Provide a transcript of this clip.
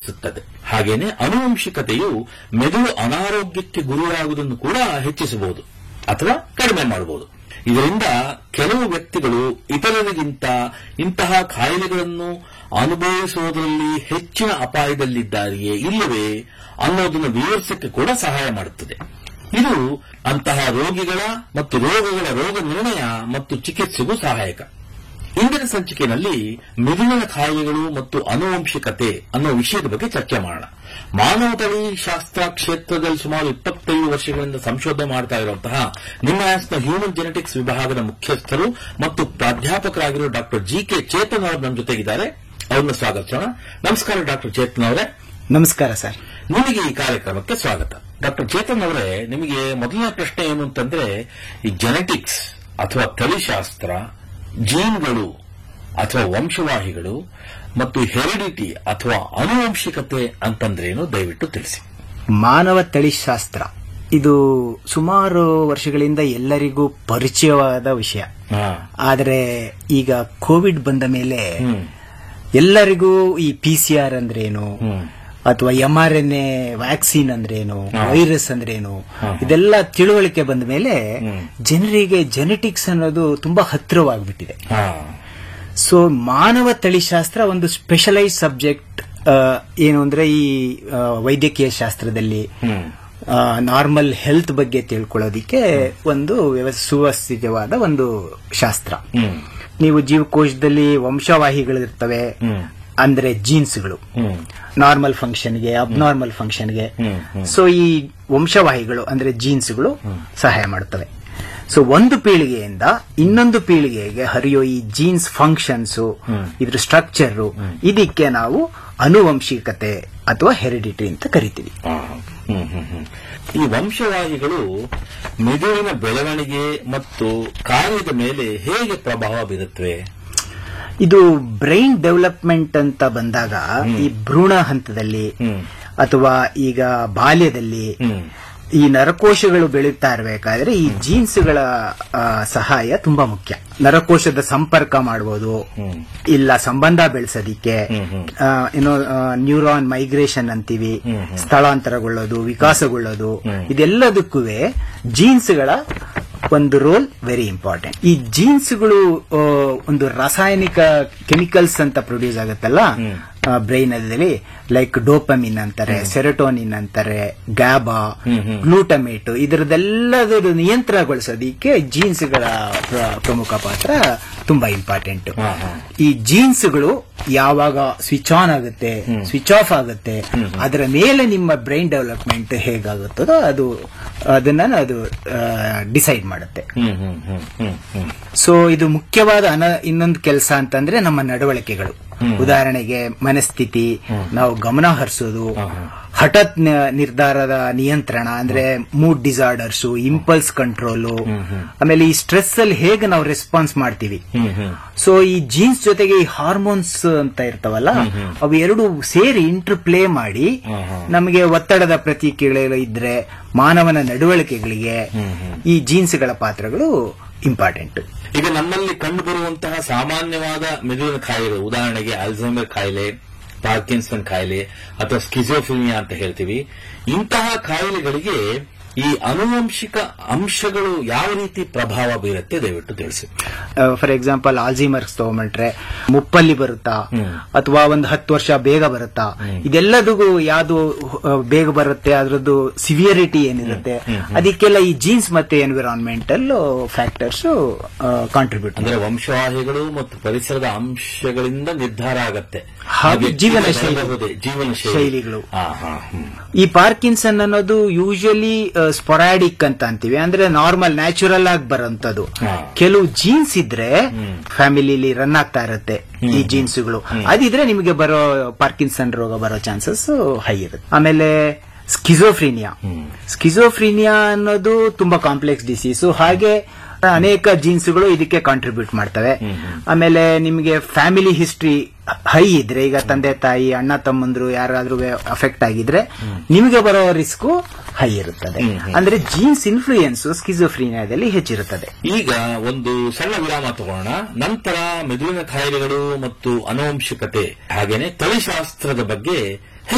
ಹೆಚ್ಚಿಸುತ್ತದೆ ಹಾಗೇನೆ ಅನುವಂಶಿಕತೆಯು ಮೆದುಳು ಅನಾರೋಗ್ಯಕ್ಕೆ ಗುರಿಯಾಗುವುದನ್ನು ಕೂಡ ಹೆಚ್ಚಿಸಬಹುದು ಅಥವಾ ಕಡಿಮೆ ಮಾಡಬಹುದು ಇದರಿಂದ ಕೆಲವು ವ್ಯಕ್ತಿಗಳು ಇತರರಿಗಿಂತ ಇಂತಹ ಕಾಯಿಲೆಗಳನ್ನು ಅನುಭವಿಸುವುದರಲ್ಲಿ ಹೆಚ್ಚಿನ ಅಪಾಯದಲ್ಲಿದ್ದಾರೆಯೇ ಇಲ್ಲವೇ ಅನ್ನೋದನ್ನು ವಿವರಿಸಕ್ಕೆ ಕೂಡ ಸಹಾಯ ಮಾಡುತ್ತದೆ ಇದು ಅಂತಹ ರೋಗಿಗಳ ಮತ್ತು ರೋಗಗಳ ರೋಗ ನಿರ್ಣಯ ಮತ್ತು ಚಿಕಿತ್ಸೆಗೂ ಸಹಾಯಕ ಇಂದಿನ ಸಂಚಿಕೆಯಲ್ಲಿ ಮಿದುಳಿನ ಕಾಯಿಲೆಗಳು ಮತ್ತು ಅನುವಂಶಿಕತೆ ಅನ್ನೋ ವಿಷಯದ ಬಗ್ಗೆ ಚರ್ಚೆ ಮಾಡೋಣ ಮಾನವ ತಳಿ ಶಾಸ್ತ್ರ ಕ್ಷೇತ್ರದಲ್ಲಿ ಸುಮಾರು ಇಪ್ಪತ್ತೈದು ವರ್ಷಗಳಿಂದ ಸಂಶೋಧನೆ ಮಾಡ್ತಾ ಇರುವಂತಹ ನಿಮ್ಹಾನ್ಸ್ನ ಹ್ಯೂಮನ್ ಜೆನೆಟಿಕ್ಸ್ ವಿಭಾಗದ ಮುಖ್ಯಸ್ಥರು ಮತ್ತು ಪ್ರಾಧ್ಯಾಪಕರಾಗಿರುವ ಡಾಕ್ಟರ್ ಜಿ ಕೆ ಚೇತನ್ ಅವರು ನಮ್ಮ ಜೊತೆಗಿದ್ದಾರೆ ಅವ್ರನ್ನ ಸ್ವಾಗತಿಸೋಣ ನಮಸ್ಕಾರ ಡಾಕ್ಟರ್ ಚೇತನ್ ಅವರೇ ನಮಸ್ಕಾರ ಸರ್ ನಿಮಗೆ ಈ ಕಾರ್ಯಕ್ರಮಕ್ಕೆ ಸ್ವಾಗತ ಡಾಕ್ಟರ್ ಚೇತನ್ ಅವರೇ ನಿಮಗೆ ಮೊದಲನೇ ಪ್ರಶ್ನೆ ಏನು ಅಂತಂದ್ರೆ ಈ ಜೆನೆಟಿಕ್ಸ್ ಅಥವಾ ತಳಿಶಾಸ್ತ್ರ ಜೀನ್ಗಳು ಅಥವಾ ವಂಶವಾಹಿಗಳು ಮತ್ತು ಹೆರಿಡಿಟಿ ಅಥವಾ ಅನುವಂಶಿಕತೆ ಅಂತಂದ್ರೇನು ದಯವಿಟ್ಟು ತಿಳಿಸಿ ಮಾನವ ತಳಿಶಾಸ್ತ್ರ ಇದು ಸುಮಾರು ವರ್ಷಗಳಿಂದ ಎಲ್ಲರಿಗೂ ಪರಿಚಯವಾದ ವಿಷಯ ಹಾ. ಆದರೆ ಈಗ ಕೋವಿಡ್ ಬಂದ ಮೇಲೆ ಹ್ಮ್. ಎಲ್ಲರಿಗೂ ಈ ಪಿ ಸಿ ಆರ್ ಅಂದ್ರೇನು ಹ್ಮ್. ಅಥವಾ M R N A vaccine ಅಂದ್ರೇನು ಹಾ. ವೈರಸ್ ಅಂದ್ರೇನು ಹಾ. ಇದೆಲ್ಲ ತಿಳುವಳಿಕೆ ಬಂದ ಮೇಲೆ ಹ್ಮ್. ಜನರಿಗೆ ಜೆನೆಟಿಕ್ಸ್ ಅನ್ನೋದು ತುಂಬಾ ಹತ್ತಿರವಾಗ್ಬಿಟ್ಟಿದೆ ಹಾ. ಸೊ ಮಾನವ ತಳಿಶಾಸ್ತ್ರ ಒಂದು ಸ್ಪೆಷಲೈಸ್ ಸಬ್ಜೆಕ್ಟ್ ಏನು ಅಂದ್ರೆ ಈ ಆ, ವೈದ್ಯಕೀಯ ಶಾಸ್ತ್ರದಲ್ಲಿ ಹ್ಮ್. ನಾರ್ಮಲ್ ಹೆಲ್ತ್ ಬಗ್ಗೆ ತಿಳ್ಕೊಳ್ಳೋದಿಕ್ಕೆ ಒಂದು ವ್ಯವಸ್- ಸುವ್ಯವಸ್ಥಿತವಾದ ಒಂದು ಶಾಸ್ತ್ರ ಹ್ಮ್. ನೀವು ಜೀವಕೋಶದಲ್ಲಿ ವಂಶವಾಹಿಗಳಿರ್ತವೆ ಹ್ಮ್. ಅಂದ್ರೆ ಜೀನ್ಸ್ಗಳು ಹ್ಮ್. ನಾರ್ಮಲ್ ಫಂಕ್ಷನ್ಗೆ ಅಬ್ನಾರ್ಮಲ್ ಫಂಕ್ಷನ್ಗೆ ಹ್ಮ್, ಹ್ಮ್. ಸೊ ಈ ವಂಶವಾಹಿಗಳು ಅಂದ್ರೆ ಜೀನ್ಸ್ಗಳು ಸಹಾಯ ಮಾಡುತ್ತವೆ ಸೊ ಒಂದು ಪೀಳಿಗೆಯಿಂದ ಇನ್ನೊಂದು ಪೀಳಿಗೆಗೆ ಹರಿಯೋ ಈ ಜೀನ್ಸ್ ಫಂಕ್ಷನ್ಸ್ ಇದ್ರ ಸ್ಟ್ರಕ್ಚರ್ ಇದಕ್ಕೆ ನಾವು ಅನುವಂಶಿಕತೆ ಅಥವಾ ಹೆರಿಡಿಟಿ ಅಂತ ಕರಿತೀವಿ ಹಾ. ಹ್ಮ್, ಹ್ಮ್, ಹ್ಮ್. ಈ ವಂಶವಾಹಿಗಳು ಮೆದುಳಿನ ಬೆಳವಣಿಗೆ ಮತ್ತು ಕಾರ್ಯದ ಮೇಲೆ ಹೇಗೆ ಪ್ರಭಾವ ಬೀರುತ್ತವೆ ಇದು ಬ್ರೈನ್ ಡೆವಲಪ್ಮೆಂಟ್ ಅಂತ ಬಂದಾಗ ಈ ಭ್ರೂಣ ಹಂತದಲ್ಲಿ ಹ್ಮ್. ಅಥವಾ ಈಗ ಬಾಲ್ಯದಲ್ಲಿ ಹ್ಮ್. ಈ ನರಕೋಶಗಳು ಬೆಳೀತಾ ಇರಬೇಕಾದ್ರೆ ಈ ಜೀನ್ಸ್ಗಳ ಆ, ಸಹಾಯ ತುಂಬಾ ಮುಖ್ಯ ನರಕೋಶದ ಸಂಪರ್ಕ ಮಾಡಬಹುದು ಹ್ಮ್. ಇಲ್ಲ ಸಂಬಂಧ ಬೆಳೆಸೋದಿಕ್ಕೆ ಹ್ಮ್, ಹ್ಮ್. ಆ, ಏನೋ ನ್ಯೂರಾನ್ ಮೈಗ್ರೇಷನ್ ಅಂತೀವಿ ಹ್ಮ್, ಹ್ಮ್. ಸ್ಥಳಾಂತರಗೊಳ್ಳೋದು ವಿಕಾಸಗೊಳ್ಳೋದು ಹ್ಮ್. ಇದೆಲ್ಲದಕ್ಕೂ ಜೀನ್ಸ್ಗಳ ಒಂದು ರೋಲ್ ವೆರಿ ಇಂಪಾರ್ಟೆಂಟ್ ಈ ಜೀನ್ಸ್ಗಳು ಆ, ಒಂದು ರಾಸಾಯನಿಕ ಕೆಮಿಕಲ್ಸ್ ಅಂತ ಪ್ರೊಡ್ಯೂಸ್ ಆಗುತ್ತಲ್ಲ ಹ್ಮ್. ಬ್ರೈನ್ ಅಲ್ಲಿ ಲೈಕ್ ಡೋಪಮಿನ್ ಅಂತಾರೆ ಸೆರೋಟೋನಿನ್ ಅಂತಾರೆ ಗ್ಯಾಬಾ ಹ್ಮ್, ಹ್ಮ್. ಗ್ಲೂಟಮೇಟ್ ಇದರದೆಲ್ಲದರ ನಿಯಂತ್ರಣಗೊಳಿಸೋದಿಕ್ಕೆ ಜೀನ್ಸ್ಗಳ ಪ್ರ- ಪ್ರಮುಖ ಪಾತ್ರ ತುಂಬಾ ಇಂಪಾರ್ಟೆಂಟ್ ಹಾ, ಹಾ. ಈ ಜೀನ್ಸ್ಗಳು ಯಾವಾಗ ಸ್ವಿಚ್ ಆನ್ ಆಗುತ್ತೆ ಸ್ವಿಚ್ ಆಫ್ ಆಗುತ್ತೆ ಅದರ ಮೇಲೆ ನಿಮ್ಮ ಬ್ರೈನ್ ಡೆವಲಪ್ಮೆಂಟ್ ಹೇಗಾಗುತ್ತದೋ ಅದು ಅದನ್ನ ಅದು ಡಿಸೈಡ್ ಮಾಡುತ್ತೆ ಹ್ಮ್, ಹ್ಮ್, ಹ್ಮ್, ಹ್ಮ್, ಹ್ಮ್. ಸೊ ಇದು ಮುಖ್ಯವಾದ ಅನ ಇನ್ನೊಂದು ಕೆಲಸ ಅಂತಂದ್ರೆ ನಮ್ಮ ನಡವಳಿಕೆಗಳು ಉದಾಹರಣೆಗೆ ಮನಸ್ಥಿತಿ ನಾವು ಗಮನ ಹರಿಸೋದು ಹಠಾತ್ ನ- ನಿರ್ಧಾರದ ನಿಯಂತ್ರಣ ಅಂದ್ರೆ ಮೂಡ್ ಡಿಸಾರ್ಡರ್ಸ್ ಇಂಪಲ್ಸ್ ಕಂಟ್ರೋಲು ಆಮೇಲೆ ಈ ಸ್ಟ್ರೆಸ್ ಅಲ್ಲಿ ಹೇಗೆ ನಾವು ರೆಸ್ಪಾನ್ಸ್ ಮಾಡ್ತೀವಿ ಹ್ಮ್, ಹ್ಮ್. ಸೊ ಈ ಜೀನ್ಸ್ ಜೊತೆಗೆ ಈ ಹಾರ್ಮೋನ್ಸ್ ಅಂತ ಇರ್ತಾವಲ್ಲ ಅವು ಎರಡು ಸೇರಿ ಇಂಟರ್ ಪ್ಲೇ ಮಾಡಿ ಹ್ಮ್, ಹ್ಮ್. ನಮಗೆ ಒತ್ತಡದ ಪ್ರತಿಕ್ರಿಯೆಗಳು ಇದ್ರೆ ಮಾನವನ ನಡವಳಿಕೆಗಳಿಗೆ ಈ ಜೀನ್ಸ್ಗಳ ಪಾತ್ರಗಳು ಇಂಪಾರ್ಟೆಂಟ್ ಈಗ ನಮ್ಮಲ್ಲಿ ಕಂಡುಬರುವಂತಹ ಸಾಮಾನ್ಯವಾದ ಮೆದುಳಿನ ಕಾಯಿಲೆಗಳು ಉದಾಹರಣೆಗೆ ಅಲ್ಝೈಮರ್ ಕಾಯಿಲೆ ಪಾರ್ಕಿನ್ಸನ್ ಕಾಯಿಲೆ ಅಥವಾ ಸ್ಕಿಜೋಫ್ರಿನಿಯಾ ಅಂತ ಹೇಳ್ತೀವಿ ಇಂತಹ ಕಾಯಿಲೆಗಳಿಗೆ ಈ ಅನುವಂಶಿಕ ಅಂಶಗಳು ಯಾವ ರೀತಿ ಪ್ರಭಾವ ಬೀರುತ್ತೆ ದಯವಿಟ್ಟು ತಿಳಿಸಿ ಫಾರ್ ಎಕ್ಸಾಂಪಲ್ ಆಲ್ಝಿಮರ್ಸ್ ತಗೊಂಡ್ರೆ ಮುಪ್ಪಲ್ಲಿ ಬರುತ್ತಾ ಹ್ಮ್. ಅಥವಾ ಒಂದು ಹತ್ತು ವರ್ಷ ಬೇಗ ಬರುತ್ತಾ ಇದೆಲ್ಲದಕ್ಕೂ ಯಾವುದು ಆ, ಬೇಗ ಬರುತ್ತೆ ಅದರದ್ದು ಸಿವಿಯರಿಟಿ ಏನಿರುತ್ತೆ ಅದಕ್ಕೆಲ್ಲ ಈ ಜೀನ್ಸ್ ಮತ್ತೆ ಎನ್ವಿರಾನ್ಮೆಂಟಲ್ ಫ್ಯಾಕ್ಟರ್ಸ್ ಕಾಂಟ್ರಿಬ್ಯೂಟ್ ಅಂದ್ರೆ ವಂಶವಾಹಿಗಳು ಮತ್ತು ಪರಿಸರದ ಅಂಶಗಳಿಂದ ನಿರ್ಧಾರ ಆಗತ್ತೆ ಹಾಗೂ ಆ ಜೀವನ ವ್ಯಕ್ತಿಯ ಶೈಲಿ. ಬರಬಹುದೇ, ಜೀವನ ಶೈಲಿ. ಶೈಲಿಗಳು. ಹಾ, ಹಾ, ಹ್ಮ್. ಈ ಪಾರ್ಕಿನ್ಸನ್ ಅನ್ನೋದು ಯೂಶಲಿ ಸ್ಪೊರಾಡಿಕ್ ಅಂತ ಅಂತೀವಿ ಅಂದ್ರೆ ನಾರ್ಮಲ್ ನ್ಯಾಚುರಲ್ ಆಗಿ ಬರೋಂಥದ್ದು ಹಾ. ಕೆಲವು ಜೀನ್ಸ್ ಇದ್ರೆ ಫ್ಯಾಮಿಲಿಲಿ ರನ್ ಆಗ್ತಾ ಇರುತ್ತೆ ಈ ಜೀನ್ಸ್ಗಳು ಅದಿದ್ರೆ ನಿಮಗೆ ಬರೋ ಪಾರ್ಕಿನ್ಸನ್ ರೋಗ ಬರೋ ಚಾನ್ಸಸ್ ಹೈ ಇರುತ್ತೆ ಆಮೇಲೆ ಸ್ಕಿಜೋಫ್ರೀನಿಯಾ ಸ್ಕಿಜೋಫ್ರೀನಿಯಾ ಅನ್ನೋದು ತುಂಬಾ ಕಾಂಪ್ಲೆಕ್ಸ್ ಡಿಸೀಸ್ ಹಾಗೆ ಅನೇಕ ಜೀನ್ಸ್ಗಳು ಇದಕ್ಕೆ ಕಾಂಟ್ರಿಬ್ಯೂಟ್ ಮಾಡ್ತವೆ ಆಮೇಲೆ ನಿಮಗೆ ಫ್ಯಾಮಿಲಿ ಹಿಸ್ಟ್ರಿ ಹೈ ಇದ್ರೆ ಈಗ ತಂದೆ ತಾಯಿ ಅಣ್ಣ ತಮ್ಮಂದ್ರು ಯಾರಾದ್ರೂ ಅಫೆಕ್ಟ್ ಆಗಿದ್ರೆ ನಿಮಗೆ ಬರೋ ರಿಸ್ಕ್ ಹೈ ಇರುತ್ತದೆ ಅಂದ್ರೆ ಜೀನ್ಸ್ ಇನ್ಫ್ಲೂಯೆನ್ಸ್ ಸ್ಕಿಜೋಫ್ರೀನಿಯಾದಲ್ಲಿ ಹೆಚ್ಚಿರುತ್ತದೆ ಈಗ ಒಂದು ಸಣ್ಣ ವಿರಾಮ ತಗೊಳ್ಳೋಣ ನಂತರ ಮೆದುಳಿನ ಕಾಯಿಲೆಗಳು ಮತ್ತು ಅನುವಂಶಿಕತೆ ಹಾಗೇನೆ ತಳಿಶಾಸ್ತ್ರದ ಬಗ್ಗೆ